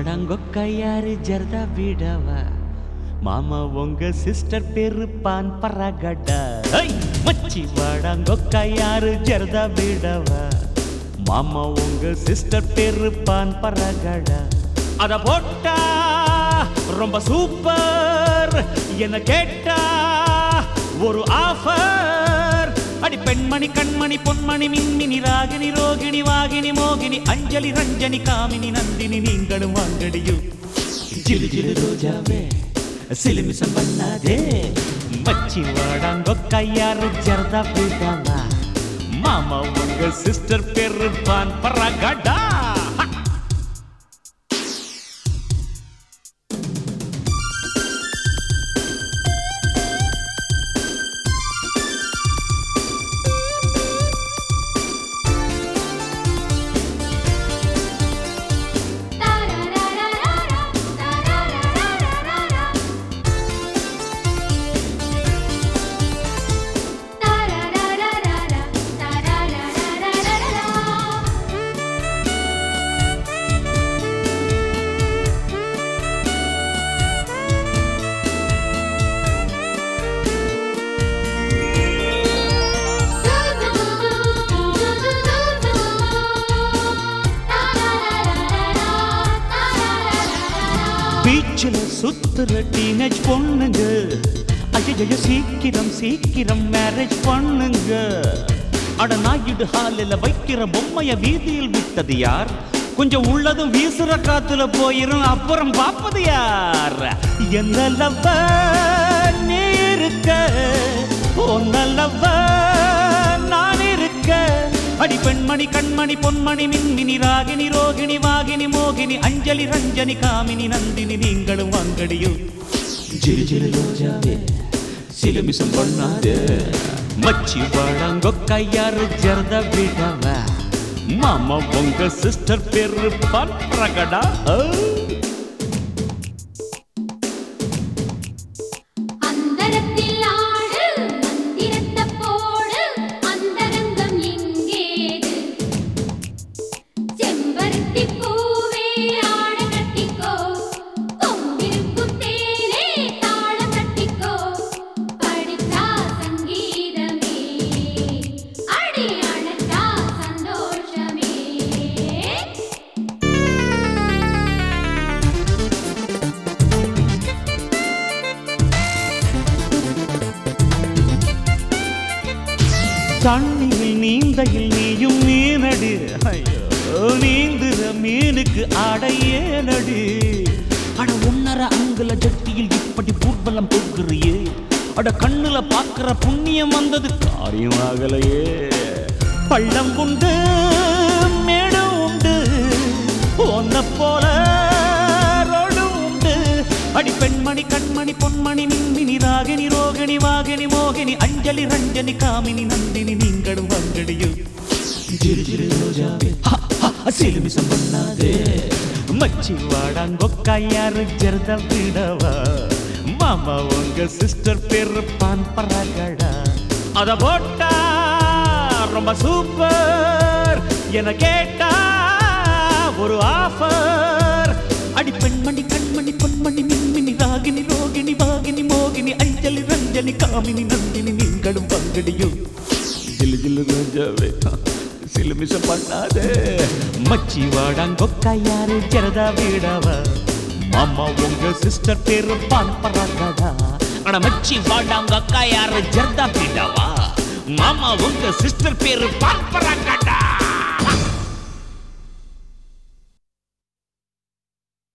வாடங்கொக்க யாரு ஜர்தா விடவா மாமா உங்க சிஸ்டர் பேரு பான் பரகடா ஐய்! மச்சி வாடங்கொக்க யாரு ஜர்தா விடவா மாமா உங்க சிஸ்டர் பேரு பான் பரகடா அத போட்டா ரொம்ப சூப்பர் என்ன கேட்டா ஒரு ஆஃபர் அடி பெண்மணி கண்மணி பொன்மணி மின்மினி ராகினி ரோகிணி வாகினி மோகினி அஞ்சலி ரஞ்சனி காமினி நந்தினி நீங்களும் வாங்கடியும் ஜிலு ஜிலு ரோஜாவே சிலுமிசம் பண்ணாதே மச்சி வாடாங்கோ கையாறு ஜர்தா போயிட்டாங்க மாமா உங்க சிஸ்டர் பேரு பான் பராகடா பீச்சில் சுத்துற டீனேஜ் பொண்ணுங்க ஐயோ சீக்கிரம் சீக்கிரம் மேரேஜ் பண்ணுங்க அட நாயுடு ஹாலில் வைக்கிற பொம்மைய வீதியில் விட்டது யார் கொஞ்சம் உள்ளதும் வீசுற காத்துல போயிரும் அப்புறம் பார்ப்பது யார் என்ன லவ்வ நீ இருக்க ஒன்ன லவ்வ நான் இருக்க அடி பெண்மணி கண்மணி பொன்மணி மின்மினி ராகினி ரோகிணி வாகினி மோகினி அஞ்சலி ரஞ்சனி காமினி நந்தினி நீங்களும் வாங்கடியும் ஜிலு ஜிலு ரோஜாவே சிலுமிசம் பண்ணாதே மச்சி வாழாங்கோ கையாறு ஜரத விடவ மாமா உங்க சிஸ்டர் பேரு பண்றகடா அந்தரத்தில் ஆடு மந்திரத்த போடு அந்தரங்கம் எங்கேது செம்பருத்தி பூவே ஆட கட்டிக்கோ கொம்பிருக்கும் தேனே தாளம் கட்டிக்கோ படித்தா சங்கீதமே அடி அழைத்தா சந்தோஷமே தண்ணியில் நீந்தையில் நீயும் மீனடு ஐயோ நீந்துற மீனுக்கு அடையேனடு அட ஒன்னர அங்குல ஜட்டியில் இப்படி பூர்வலம் போக்குறியே அட கண்ணுல பாக்குற புண்ணியம் வந்தது காரியமாகலையே பள்ளம் உண்டு மேடும் உண்டு ஒன்ன போல ரோடும் உண்டு அடி பெண்மணி கண்மணி பொன்மணி மின்மினி ராகினி ரோகிணி வாகினி மோகினி அஞ்சலி ரஞ்சனி காமினி நந்தினி நீங்களும் வங்கடியும் ஜிரு ஜிரு ரோஜாவே ஹ, ஹ, சிலுமிசம் பண்ணாதே மச்சி வாடாங்கோ கையாறு ஜரத விடவா மாமா உங்க சிஸ்டர் பேரு பான் பராகடா அத போட்டா ரொம்ப சூப்பர் என கேட்டா ஒரு ஆஃபர் அடி பெண்மணி கண்மணி பொன்மணி மின்மினி ராகினி ரோகிணி வாகினி மோகினி அஞ்சலி ரஞ்சனி காமினி நந்தினி நீங்களும் பங்கடியும் ஜிலு ஜிலு ரோஜாவே சிலுமிசம் பண்ணாதே மச்சி வாடாங்கோ கையாறு ஜரதா வீடவா மாமா உங்க சிஸ்டர் பேரு பான் பராகடா அட மச்சி வாடாங்க கையாறு ஜரதா வீடவா மாமா உங்க சிஸ்டர் பேரு பான் பராகடா